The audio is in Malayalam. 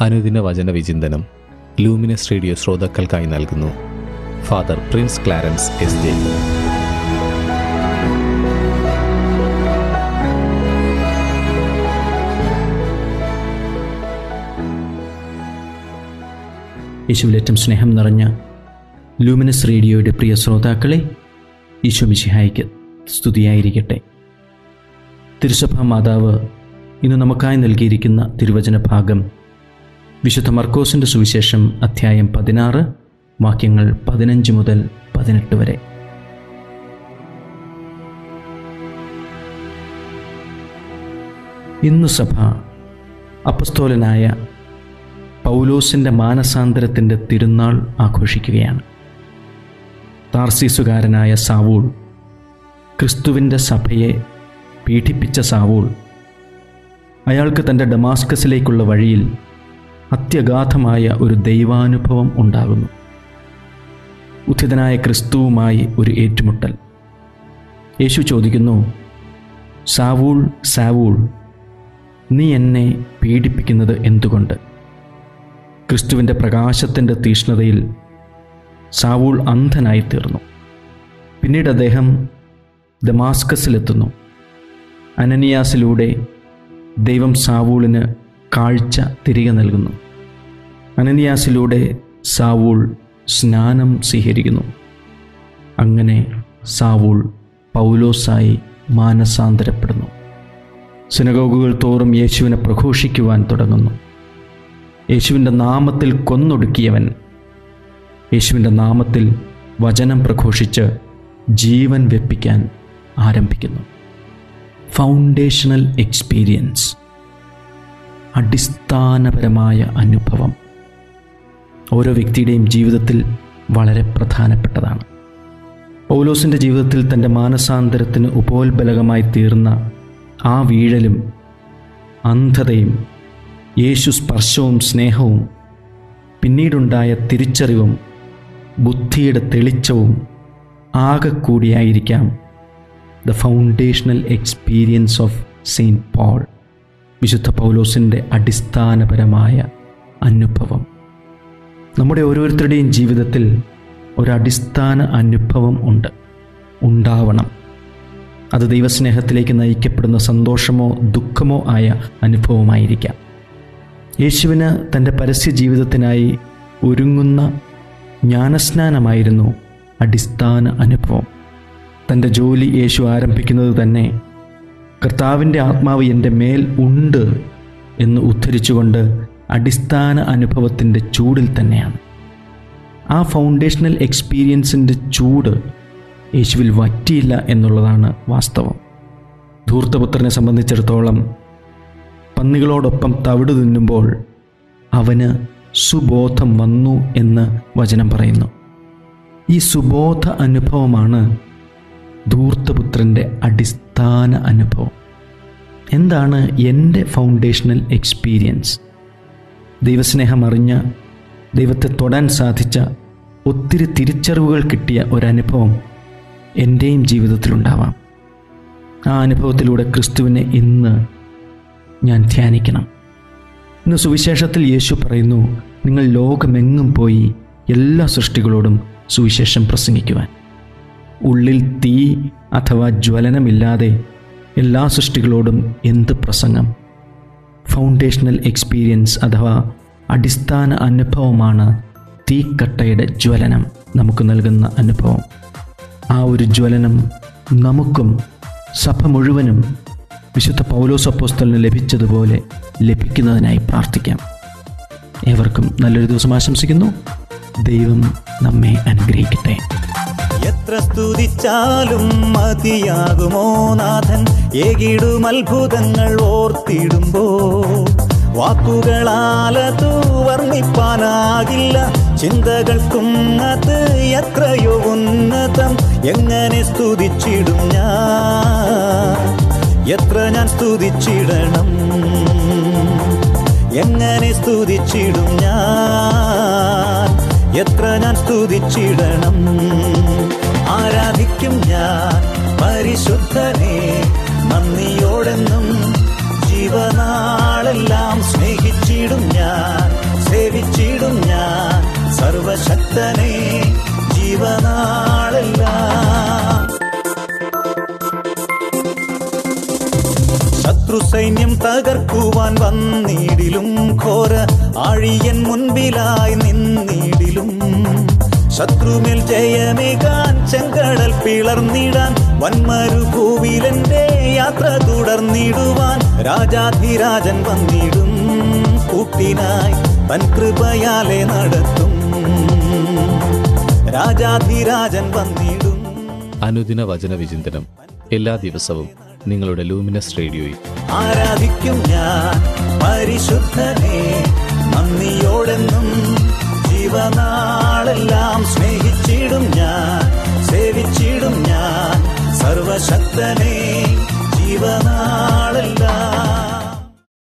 അനുദിന വചന വിചിന്തനം ലൂമിനസ് റേഡിയോ ശ്രോതാക്കൾക്കായി നൽകുന്നു father Prince Clarence S J യേശുവിലേറ്റം സ്നേഹം നിറഞ്ഞ ലൂമിനസ് റേഡിയോയുടെ പ്രിയ ശ്രോതാക്കളെ ഈശോ മിശിഹായ്ക്ക് സ്തുതിയായിരിക്കട്ടെ തിരുസഭാ മാതാവ് ഇന്ന് നമുക്കായി നൽകിയിരിക്കുന്ന തിരുവചന ഭാഗം വിശുദ്ധ മർക്കോസിൻ്റെ സുവിശേഷം അധ്യായം പതിനാറ് വാക്യങ്ങൾ പതിനഞ്ച് മുതൽ പതിനെട്ട് വരെ ഇന്ന് സഭ അപ്പസ്തോലനായ പൗലോസിൻ്റെ മാനസാന്തരത്തിൻ്റെ തിരുനാൾ ആഘോഷിക്കുകയാണ് താർസീസുകാരനായ സാവൂൾ ക്രിസ്തുവിൻ്റെ സഭയെ പീഡിപ്പിച്ച സാവൂൾ അയാൾക്ക് തൻ്റെ ഡമാസ്കസിലേക്കുള്ള വഴിയിൽ അത്യഗാധമായ ഒരു ദൈവാനുഭവം ഉണ്ടാകുന്നു ഉത്ഥിതനായ ക്രിസ്തുവുമായി ഒരു ഏറ്റുമുട്ടൽ യേശു ചോദിക്കുന്നു സാവൂൾ സാവൂൾ നീ എന്നെ പീഡിപ്പിക്കുന്നത് എന്തുകൊണ്ട് ക്രിസ്തുവിൻ്റെ പ്രകാശത്തിൻ്റെ തീഷ്ണതയിൽ സാവൂൾ അന്ധനായി തീർന്നു പിന്നീട് അദ്ദേഹം ദമാസ്കസിലെത്തുന്നു അനനിയാസിലൂടെ ദൈവം സാവൂളിന് കാഴ്ച തിരികെ നൽകുന്നു അനനിയാസിലൂടെ സാവൂൾ സ്നാനം സ്വീകരിക്കുന്നു അങ്ങനെ സാവൂൾ പൗലോസായി മാനസാന്തരപ്പെടുന്നു സിനഗോഗുകൾ തോറും യേശുവിനെ പ്രഘോഷിക്കുവാൻ തുടങ്ങുന്നു യേശുവിൻ്റെ നാമത്തിൽ കൊന്നൊടുക്കിയവൻ യേശുവിൻ്റെ നാമത്തിൽ വചനം പ്രഘോഷിച്ച് ജീവൻ വെപ്പിക്കാൻ ആരംഭിക്കുന്നു ഫൗണ്ടേഷണൽ എക്സ്പീരിയൻസ് അടിസ്ഥാനപരമായ അനുഭവം ഓരോ വ്യക്തിയുടെയും ജീവിതത്തിൽ വളരെ പ്രധാനപ്പെട്ടതാണ് പൗലോസിൻ്റെ ജീവിതത്തിൽ തൻ്റെ മാനസാന്തരത്തിന് ഉപോത്ബലകമായി തീർന്ന ആ വീഴലും അന്ധതയും യേശു സ്പർശവും സ്നേഹവും പിന്നീടുണ്ടായ തിരിച്ചറിവും ബുദ്ധിയുടെ തെളിച്ചവും ആകെ കൂടിയായിരിക്കാം the foundational experience of Saint Paul വിശുദ്ധ പൗലോസിൻ്റെ അടിസ്ഥാനപരമായ അനുഭവം നമ്മുടെ ഓരോരുത്തരുടെയും ജീവിതത്തിൽ ഒരടിസ്ഥാന അനുഭവം ഉണ്ട് ഉണ്ടാവണം അത് ദൈവസ്നേഹത്തിലേക്ക് നയിക്കപ്പെടുന്ന സന്തോഷമോ ദുഃഖമോ ആയ അനുഭവമായിരിക്കാം യേശുവിന് തൻ്റെ പരസ്യ ജീവിതത്തിനായി ഒരുങ്ങുന്ന ജ്ഞാനസ്നാനമായിരുന്നു അടിസ്ഥാന അനുഭവം തൻ്റെ ജോലി യേശു ആരംഭിക്കുന്നത് തന്നെ കർത്താവിൻ്റെ ആത്മാവ് എൻ്റെ മേൽ ഉണ്ട് എന്ന് ഉദ്ധരിച്ചുകൊണ്ട് അടിസ്ഥാന അനുഭവത്തിൻ്റെ ചൂടിൽ തന്നെയാണ് ആ ഫൗണ്ടേഷണൽ എക്സ്പീരിയൻസിൻ്റെ ചൂട് യേശുവിൽ വറ്റിയില്ല എന്നുള്ളതാണ് വാസ്തവം ധൂർത്തപുത്രനെ സംബന്ധിച്ചിടത്തോളം പന്നികളോടൊപ്പം തവിട് തിന്നുമ്പോൾ അവന് സുബോധം വന്നു എന്ന് വചനം പറയുന്നു ഈ സുബോധ അനുഭവമാണ് ധൂർത്തപുത്രൻ്റെ അടിസ്ഥാന അനുഭവം എന്താണ് എൻ്റെ ഫൗണ്ടേഷണൽ എക്സ്പീരിയൻസ് ദൈവസ്നേഹം അറിഞ്ഞ ദൈവത്തെ തൊടാൻ സാധിച്ച ഒത്തിരി തിരിച്ചറിവുകൾ കിട്ടിയ ഒരനുഭവം എൻ്റെയും ജീവിതത്തിലുണ്ടാവാം ആ അനുഭവത്തിലൂടെ ക്രിസ്തുവിനെ ഇന്ന് ഞാൻ ധ്യാനിക്കണം ഇന്ന് സുവിശേഷത്തിൽ യേശു പറയുന്നു നിങ്ങൾ ലോകമെങ്ങും പോയി എല്ലാ സൃഷ്ടികളോടും സുവിശേഷം പ്രസംഗിക്കുവാൻ ഉള്ളിൽ തീ അഥവാ ജ്വലനമില്ലാതെ എല്ലാ സൃഷ്ടികളോടും എന്ത് പ്രസംഗം ഫൗണ്ടേഷണൽ എക്സ്പീരിയൻസ് അഥവാ അടിസ്ഥാന അനുഭവമാണ് തീക്കട്ടയുടെ ജ്വലനം നമുക്ക് നൽകുന്ന അനുഭവം ആ ഒരു ജ്വലനം നമുക്കും സഭ മുഴുവനും വിശുദ്ധ പൗലോസ് അപ്പോസ്തലിന് ലഭിച്ചതുപോലെ ലഭിക്കുന്നതിനായി പ്രാർത്ഥിക്കാം ഏവർക്കും നല്ലൊരു ദിവസം ആശംസിക്കുന്നു ദൈവം നമ്മെ അനുഗ്രഹിക്കട്ടെ എത്ര സ്തുതിച്ചാലും മതിയാകുമോ നാഥൻ ഏകിടും അത്ഭുതങ്ങൾ ഓർത്തിടുമ്പോ വാക്കുകളാലതു വർണ്ണിപ്പാനാകില്ല ചിന്തകൾക്കും അത് എത്രയോ ഉന്നതം എങ്ങനെ സ്തുതിച്ചിടും ഞാൻ എത്ര ഞാൻ സ്തുതിച്ചിടണം എങ്ങനെ സ്തുതിച്ചിടും ഞാൻ എത്ര ഞാൻ സ്തുതിച്ചിടണം ആരാധിക്കും ഞാൻ പരിശുദ്ധനെ നന്ദിയോടെന്നും ജീവനാളെല്ലാം സ്നേഹിച്ചിടും ഞാൻ തകർക്കുവാൻ വന്നിടിലും ഘോര ആഴിയൻ മുൻപിലായി നിന്നിടിലും ശത്രുമേൽ ജയമേകാൻ ചെങ്കടൽ പിളർന്നിടാൻ വന്മരുഭൂവിലെന്റെ യാത്ര തുടർന്നിടുവാൻ രാജാധിരാജൻ വന്നിടും കൂട്ടിനായി തൻ കൃപയാലെ നടത്തും രാജാധിരാജൻ വന്നിടും അനുദിന വചന വിചിന്തനം എല്ലാ ദിവസവും നിങ്ങളുടെ ലൂമിനസ് റേഡിയോയിൽ ആരാധിക്കും ഞാൻ പരിശുദ്ധനെ നന്ദിയോടെന്നും ജീവനാളെല്ലാം സ്നേഹിച്ചിടും ഞാൻ സേവിച്ചിടും ഞാൻ സർവശക്തനെ ജീവനാ